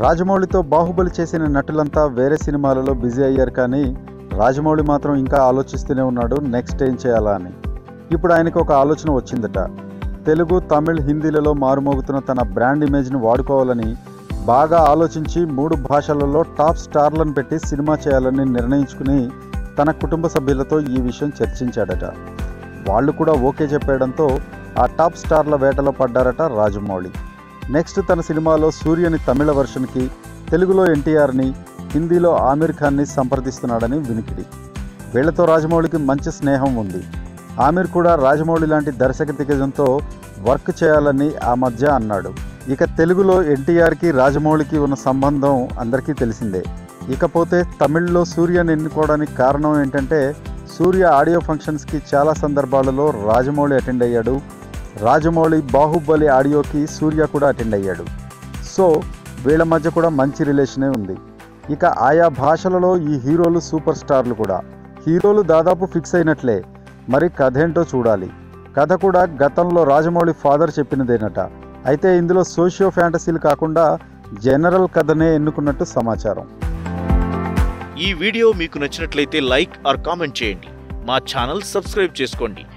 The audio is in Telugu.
రాజమౌళితో బాహుబలి చేసిన నటులంతా వేరే సినిమాలలో బిజీ అయ్యారు కానీ రాజమౌళి మాత్రం ఇంకా ఆలోచిస్తూనే ఉన్నాడు నెక్స్ట్ ఏం చేయాలా అని ఇప్పుడు ఆయనకు ఒక ఆలోచన వచ్చిందట తెలుగు తమిళ్ హిందీలలో మారుమోగుతున్న తన బ్రాండ్ ఇమేజ్ని వాడుకోవాలని బాగా ఆలోచించి మూడు భాషలలో టాప్ స్టార్లను పెట్టి సినిమా చేయాలని నిర్ణయించుకుని తన కుటుంబ సభ్యులతో ఈ విషయం చర్చించాడట వాళ్ళు కూడా ఓకే చెప్పేయడంతో ఆ టాప్ స్టార్ల వేటలో పడ్డారట రాజమౌళి నెక్స్ట్ తన సినిమాలో సూర్యని తమిళ వర్షన్కి తెలుగులో ఎన్టీఆర్ని హిందీలో ఆమిర్ ఖాన్ని సంప్రదిస్తున్నాడని వినికిడి వీళ్లతో రాజమౌళికి మంచి స్నేహం ఉంది ఆమిర్ కూడా రాజమౌళి లాంటి దర్శక దిగ్గజంతో వర్క్ చేయాలని ఆ మధ్య అన్నాడు ఇక తెలుగులో ఎన్టీఆర్కి రాజమౌళికి ఉన్న సంబంధం అందరికీ తెలిసిందే ఇకపోతే తమిళ్లో సూర్యని ఎన్నుకోవడానికి కారణం ఏంటంటే సూర్య ఆడియో ఫంక్షన్స్కి చాలా సందర్భాలలో రాజమౌళి అటెండ్ అయ్యాడు రాజమౌళి బాహుబలి ఆడియోకి సూర్య కూడా అటెండ్ అయ్యాడు సో వీళ్ళ మధ్య కూడా మంచి రిలేషనే ఉంది ఇక ఆయా భాషలలో ఈ హీరోలు సూపర్ స్టార్లు కూడా హీరోలు దాదాపు ఫిక్స్ అయినట్లే మరి కథ ఏంటో చూడాలి కథ కూడా గతంలో రాజమౌళి ఫాదర్ చెప్పినదేనట అయితే ఇందులో సోషియో ఫ్యాంటసీలు కాకుండా జనరల్ కథనే ఎన్నుకున్నట్టు సమాచారం ఈ వీడియో మీకు నచ్చినట్లయితే లైక్ ఆర్ కామెంట్ చేయండి మా ఛానల్ సబ్స్క్రైబ్ చేసుకోండి